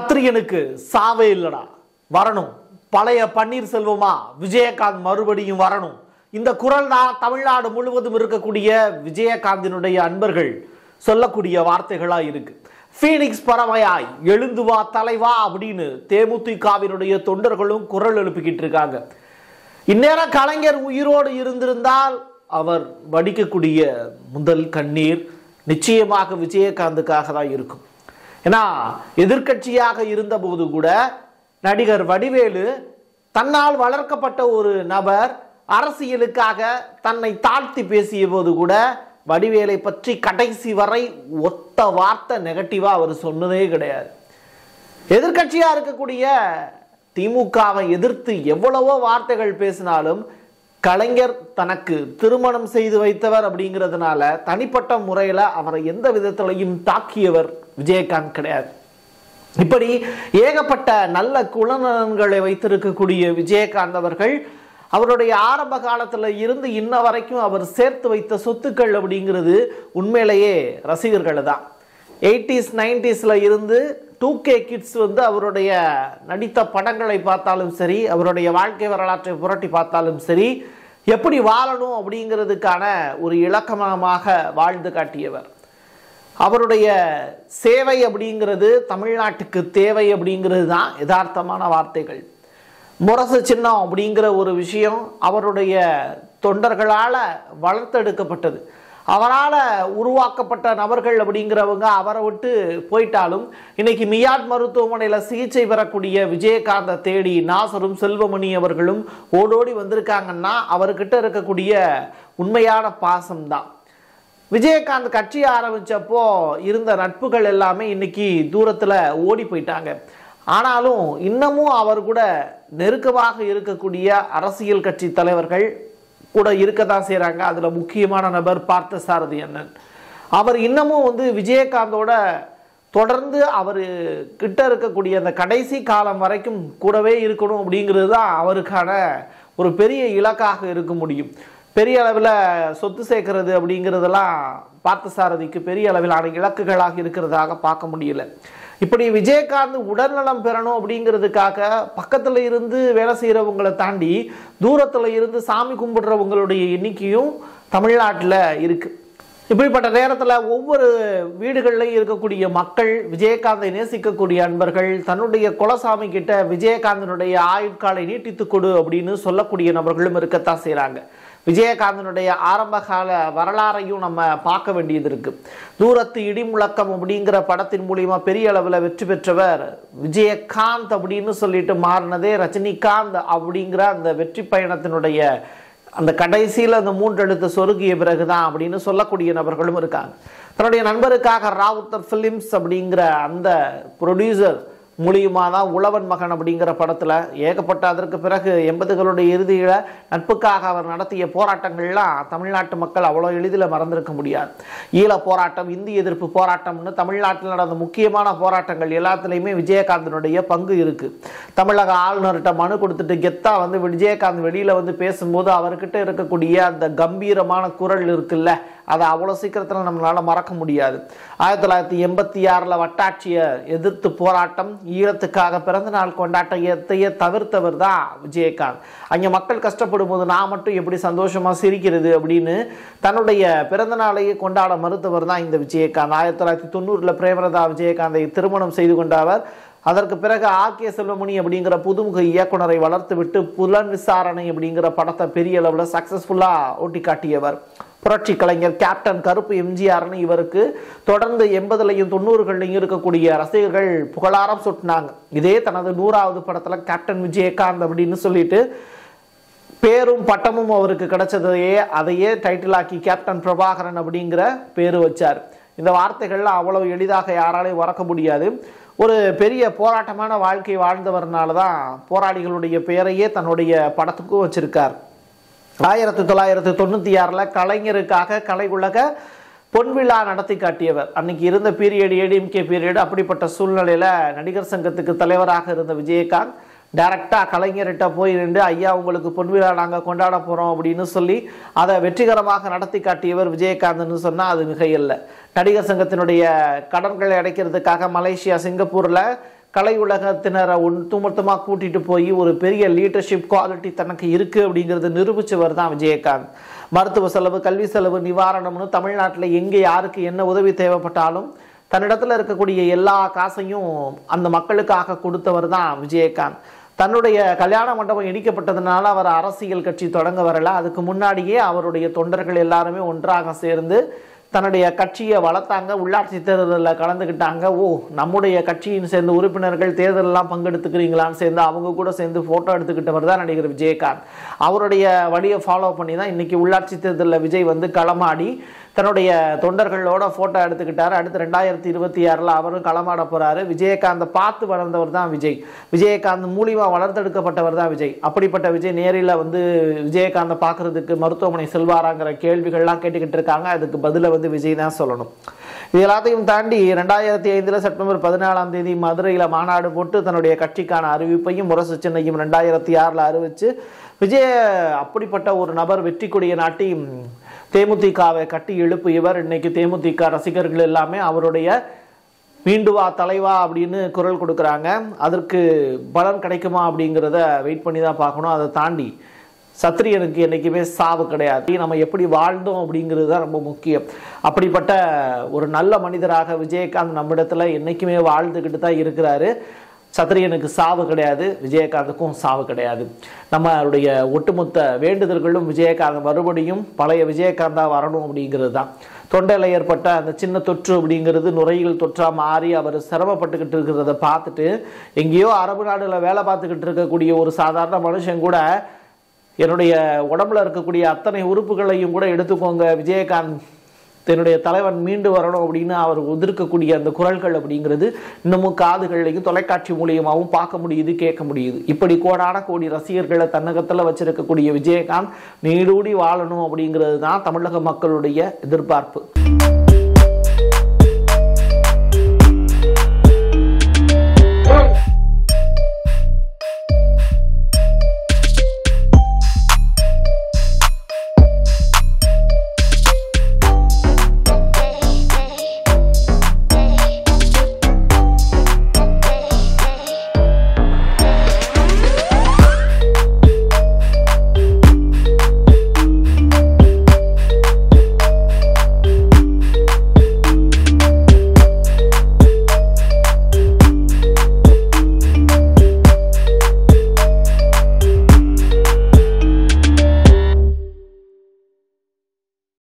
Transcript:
சத்திரியனுக்கு சாவே இல்லடா வரணும் பழைய பன்னீர்செல்வமா விஜயகாந்த் மறுபடியும் வரணும் இந்த குரல் தான் தமிழ்நாடு முழுவதும் இருக்கக்கூடிய விஜயகாந்தினுடைய அன்பர்கள் சொல்லக்கூடிய வார்த்தைகளா இருக்கு ஃபீனிக்ஸ் பறவையாய் எழுந்து வா தலைவா அப்படின்னு தேமுதிகவினுடைய தொண்டர்களும் குரல் எழுப்பிக்கிட்டு இருக்காங்க இந்நேரம் கலைஞர் உயிரோடு இருந்திருந்தால் அவர் வடிக்கக்கூடிய முதல் கண்ணீர் நிச்சயமாக விஜயகாந்துக்காக தான் இருக்கும் ஏன்னா எதிர்க்கட்சியாக இருந்தபோது கூட நடிகர் வடிவேலு தன்னால் வளர்க்கப்பட்ட ஒரு நபர் அரசியலுக்காக தன்னை தாழ்த்தி பேசிய போது கூட வடிவேலை பற்றி கடைசி வரை ஒத்த வார்த்தை நெகட்டிவா அவர் சொன்னதே கிடையாது எதிர்க்கட்சியா இருக்கக்கூடிய திமுகவை எதிர்த்து எவ்வளவோ வார்த்தைகள் பேசினாலும் கலைஞர் தனக்கு திருமணம் செய்து வைத்தவர் அப்படிங்கிறதுனால தனிப்பட்ட முறையில் அவரை எந்த விதத்திலையும் தாக்கியவர் விஜயகாந்த் கிடையாது இப்படி ஏகப்பட்ட நல்ல குணநலன்களை வைத்திருக்கக்கூடிய விஜயகாந்த் அவர்கள் அவருடைய ஆரம்ப காலத்தில் இருந்து இன்ன வரைக்கும் அவர் சேர்த்து வைத்த சொத்துக்கள் அப்படிங்கிறது உண்மையிலேயே ரசிகர்கள் தான் எயிட்டிஸ் நைன்டிஸில் இருந்து டூ கே கிட்ஸ் வந்து அவருடைய நடித்த படங்களை பார்த்தாலும் சரி அவருடைய வாழ்க்கை வரலாற்றை புரட்டி பார்த்தாலும் சரி எப்படி வாழணும் அப்படிங்கிறதுக்கான ஒரு இலக்கணமாக வாழ்ந்து காட்டியவர் அவருடைய சேவை அப்படிங்கிறது தமிழ்நாட்டுக்கு தேவை அப்படிங்கிறது தான் யதார்த்தமான வார்த்தைகள் முரசு சின்னம் அப்படிங்கிற ஒரு விஷயம் அவருடைய தொண்டர்களால் வளர்த்தெடுக்கப்பட்டது அவரால் உருவாக்கப்பட்ட நபர்கள் அப்படிங்கிறவங்க அவரை விட்டு போயிட்டாலும் இன்னைக்கு மியாட் மருத்துவமனையில் சிகிச்சை பெறக்கூடிய விஜயகாந்தை தேடி நாசரும் செல்வமணி அவர்களும் ஓடோடி வந்திருக்காங்கன்னா அவர்கிட்ட இருக்கக்கூடிய உண்மையான பாசம்தான் விஜயகாந்த் கட்சி ஆரம்பிச்சப்போ இருந்த நட்புகள் எல்லாமே இன்னைக்கு தூரத்தில் ஓடி போயிட்டாங்க ஆனாலும் இன்னமும் அவர் கூட நெருக்கமாக இருக்கக்கூடிய அரசியல் கட்சி தலைவர்கள் கூட இருக்க தான் செய்கிறாங்க அதில் முக்கியமான நபர் பார்த்தசாரதி அண்ணன் அவர் இன்னமும் வந்து விஜயகாந்தோட தொடர்ந்து அவர் கிட்ட இருக்கக்கூடிய அந்த கடைசி காலம் வரைக்கும் கூடவே இருக்கணும் அப்படிங்கிறது தான் அவருக்கான ஒரு பெரிய இலக்காக இருக்க முடியும் பெரிய அளவில் சொத்து சேர்க்கறது அப்படிங்கிறதெல்லாம் பார்த்தசாரதிக்கு பெரிய அளவிலான இலக்குகளாக இருக்கிறதாக பார்க்க முடியல இப்படி விஜயகாந்த் உடல்நலம் பெறணும் அப்படிங்கிறதுக்காக பக்கத்தில் இருந்து வேலை செய்கிறவங்களை தாண்டி தூரத்தில் இருந்து சாமி கும்பிடுறவங்களுடைய எண்ணிக்கையும் தமிழ்நாட்டில் இருக்குது இப்படிப்பட்ட நேரத்தில் ஒவ்வொரு வீடுகளிலையும் இருக்கக்கூடிய மக்கள் விஜயகாந்தை நேசிக்கக்கூடிய அன்பர்கள் தன்னுடைய குலசாமி கிட்ட விஜயகாந்தனுடைய ஆயுட்காலை நீட்டித்து கொடு அப்படின்னு சொல்லக்கூடிய நபர்களும் இருக்கத்தான் செய்கிறாங்க விஜயகாந்தனுடைய ஆரம்ப கால வரலாறையும் நம்ம பார்க்க வேண்டியது இருக்கு தூரத்து இடிமுழக்கம் அப்படிங்கிற படத்தின் மூலியமா பெரிய அளவில் வெற்றி பெற்றவர் விஜயகாந்த் அப்படின்னு சொல்லிட்டு மாறினதே ரஜினிகாந்த் அப்படிங்கிற அந்த வெற்றி பயணத்தினுடைய அந்த கடைசியில் அந்த மூன்றெழுத்து சொருகிய பிறகுதான் அப்படின்னு சொல்லக்கூடிய நபர்களும் இருக்காங்க தன்னுடைய நண்பருக்காக ராவுத்தர் ஃபிலிம்ஸ் அப்படிங்கிற அந்த ப்ரொடியூசர் மூலியமாக தான் உழவன் மகன் அப்படிங்கிற படத்தில் ஏகப்பட்ட அதற்கு பிறகு எண்பதுகளுடைய இறுதியில் நட்புக்காக அவர் நடத்திய போராட்டங்கள்லாம் தமிழ்நாட்டு மக்கள் அவ்வளோ எளிதில் மறந்திருக்க முடியாது ஈழ போராட்டம் இந்தி எதிர்ப்பு போராட்டம்னு தமிழ்நாட்டில் நடந்த முக்கியமான போராட்டங்கள் எல்லாத்துலேயுமே விஜயகாந்தனுடைய பங்கு இருக்குது தமிழக ஆளுநர்கிட்ட மனு கொடுத்துட்டு கெத்தா வந்து விஜயகாந்த் வெளியில் வந்து பேசும்போது அவர்கிட்ட இருக்கக்கூடிய அந்த கம்பீரமான குரல் இருக்குல்ல அதை அவ்வளோ சீக்கிரத்தில் நம்மளால் மறக்க முடியாது ஆயிரத்தி தொள்ளாயிரத்தி எண்பத்தி ஆறில் வட்டாட்சியை எதிர்த்து போராட்டம் ஈழத்துக்காக பிறந்த நாள் கொண்டாட்டத்தையே தவிர்த்தவர் தான் விஜயகாந்த் அங்கே மக்கள் கஷ்டப்படும் போது நான் மட்டும் எப்படி சந்தோஷமாக சிரிக்கிறது அப்படின்னு தன்னுடைய பிறந்த நாளையே கொண்டாட மறுத்தவர் தான் இந்த விஜயகாந்த் ஆயிரத்தி தொள்ளாயிரத்தி தொண்ணூறில் பிரேமலதா விஜயகாந்தை திருமணம் செய்து கொண்டவர் அதற்கு பிறகு ஆர் கே செல்வமணி அப்படிங்கிற புதுமுக இயக்குனரை வளர்த்து விட்டு புலன் விசாரணை அப்படிங்கிற படத்தை பெரிய அளவில் சக்ஸஸ்ஃபுல்லாக ஓட்டி காட்டியவர் புரட்சி கலைஞர் கேப்டன் கருப்பு எம்ஜிஆர்னு இவருக்கு தொடர்ந்து எண்பதுலையும் தொண்ணூறுகள்லையும் இருக்கக்கூடிய ரசிகர்கள் புகழாரம் சுட்டினாங்க இதே தனது நூறாவது படத்தில் கேப்டன் விஜயகாந்த் அப்படின்னு சொல்லிட்டு பேரும் பட்டமும் அவருக்கு கிடைச்சதையே அதையே டைட்டிலாக்கி கேப்டன் பிரபாகரன் அப்படிங்கிற பேர் வச்சார் இந்த வார்த்தைகள்லாம் அவ்வளவு எளிதாக யாராலையும் மறக்க முடியாது ஒரு பெரிய போராட்டமான வாழ்க்கை வாழ்ந்தவர்னால தான் போராளிகளுடைய பெயரையே தன்னுடைய படத்துக்கும் வச்சிருக்கார் ஆயிரத்தி தொள்ளாயிரத்தி தொண்ணூற்றி ஆறில் கலைஞருக்காக கலை உலக பொன்விழா நடத்தி காட்டியவர் அன்னைக்கு இருந்த பீரியட் ஏடிஎம்கே பீரியட் அப்படிப்பட்ட சூழ்நிலையில் நடிகர் சங்கத்துக்கு தலைவராக இருந்த விஜயகாந்த் டைரக்டாக கலைஞர்கிட்ட போய் நின்று ஐயா உங்களுக்கு பொன்விழா நாங்கள் கொண்டாட போகிறோம் அப்படின்னு சொல்லி அதை வெற்றிகரமாக நடத்தி காட்டியவர் விஜயகாந்த்னு சொன்னால் அது மிகையில்லை நடிகர் சங்கத்தினுடைய கடன்களை அடைக்கிறதுக்காக மலேசியா சிங்கப்பூரில் கலை உலகத்தினரை ஒட்டுமொத்தமாக கூட்டிட்டு போய் ஒரு பெரிய லீடர்ஷிப் குவாலிட்டி தனக்கு இருக்கு அப்படிங்கிறத நிரூபிச்சவர் தான் விஜயகாந்த் மருத்துவ செலவு கல்வி செலவு நிவாரணம்னு தமிழ்நாட்டில் எங்கே யாருக்கு என்ன உதவி தேவைப்பட்டாலும் தன்னிடத்துல இருக்கக்கூடிய எல்லா காசையும் அந்த மக்களுக்காக கொடுத்தவர் தான் விஜயகாந்த் தன்னுடைய கல்யாண மண்டபம் இடிக்கப்பட்டதுனால அவர் அரசியல் கட்சி தொடங்க வரல அதுக்கு முன்னாடியே அவருடைய தொண்டர்கள் எல்லாருமே ஒன்றாக சேர்ந்து தன்னுடைய கட்சியை வளர்த்தாங்க உள்ளாட்சி தேர்தலில் கலந்துக்கிட்டாங்க ஓ நம்முடைய கட்சியின் சேர்ந்த உறுப்பினர்கள் தேர்தலெல்லாம் பங்கெடுத்துக்கிறீங்களான்னு சேர்ந்து அவங்க கூட சேர்ந்து ஃபோட்டோ எடுத்துக்கிட்டவர் தான் நடிகர் விஜயகாந்த் அவருடைய வழியை ஃபாலோ பண்ணி தான் இன்னைக்கு உள்ளாட்சி தேர்தலில் விஜய் வந்து களமாடி தன்னுடைய தொண்டர்களோட ஃபோட்டோ எடுத்துக்கிட்டாரு அடுத்து ரெண்டாயிரத்தி இருபத்தி ஆறில் அவரும் களமாட போறாரு விஜயகாந்தை பார்த்து வளர்ந்தவர் தான் விஜய் விஜயகாந்த் மூலியமா வளர்த்தெடுக்கப்பட்டவர் தான் விஜய் அப்படிப்பட்ட விஜய் நேரில் வந்து விஜயகாந்தை பார்க்கறதுக்கு மருத்துவமனை செல்வாராங்கிற கேள்விகள்லாம் கேட்டுக்கிட்டு இருக்காங்க அதுக்கு பதிலை வந்து விஜய் தான் சொல்லணும் இது எல்லாத்தையும் தாண்டி ரெண்டாயிரத்தி ஐந்தில் செப்டம்பர் பதினாலாம் தேதி மதுரையில் மாநாடு போட்டு தன்னுடைய கட்சிக்கான அறிவிப்பையும் முரசு சின்னையும் ரெண்டாயிரத்தி ஆறில் அறிவிச்சு விஜய அப்படிப்பட்ட ஒரு நபர் வெற்றி கொடியை நாட்டி தேமுதிகவை கட்டி எழுப்பியவர் இன்னைக்கு தேமுதிக ரசிகர்கள் எல்லாமே அவருடைய மீண்டு வா தலைவா அப்படின்னு குரல் கொடுக்குறாங்க அதற்கு பலன் கிடைக்குமா அப்படிங்கிறத வெயிட் பண்ணி தான் பார்க்கணும் அதை தாண்டி சத்திரியனுக்கு என்றைக்குமே சாவு கிடையாது நம்ம எப்படி வாழ்ந்தோம் அப்படிங்கிறது தான் ரொம்ப முக்கியம் அப்படிப்பட்ட ஒரு நல்ல மனிதராக விஜயகாந்த் நம்மிடத்துல என்றைக்குமே வாழ்ந்துக்கிட்டு தான் இருக்கிறாரு சத்திரியனுக்கு சாவு கிடையாது விஜயகாந்துக்கும் சாவு கிடையாது நம்மளுடைய ஒட்டுமொத்த வேண்டுதல்களும் விஜயகாந்த் மறுபடியும் பழைய விஜயகாந்தா வரணும் அப்படிங்கிறது தான் தொண்டையில் ஏற்பட்ட அந்த சின்ன தொற்று அப்படிங்கிறது நுரையீரல் தொற்றா மாறி அவர் சிரமப்பட்டுக்கிட்டு இருக்கிறத பார்த்துட்டு எங்கேயோ அரபு நாடுல வேலை பார்த்துக்கிட்டு இருக்கக்கூடிய ஒரு சாதாரண மனுஷன் கூட என்னுடைய உடம்புல இருக்கக்கூடிய அத்தனை உறுப்புகளையும் கூட எடுத்துக்கோங்க விஜயகாந்த் தன்னுடைய தலைவன் மீண்டு வரணும் அப்படின்னு அவர் உதிர்க்கக்கூடிய அந்த குரல்கள் அப்படிங்கிறது இன்னமும் காதுகள்லையும் தொலைக்காட்சி மூலியமாகவும் பார்க்க முடியுது கேட்க முடியுது இப்படி கோடான கோடி ரசிகர்களை தன்னகத்தில் வச்சிருக்கக்கூடிய விஜயகாந்த் நீடூடி வாழணும் அப்படிங்கிறது தான் தமிழக மக்களுடைய எதிர்பார்ப்பு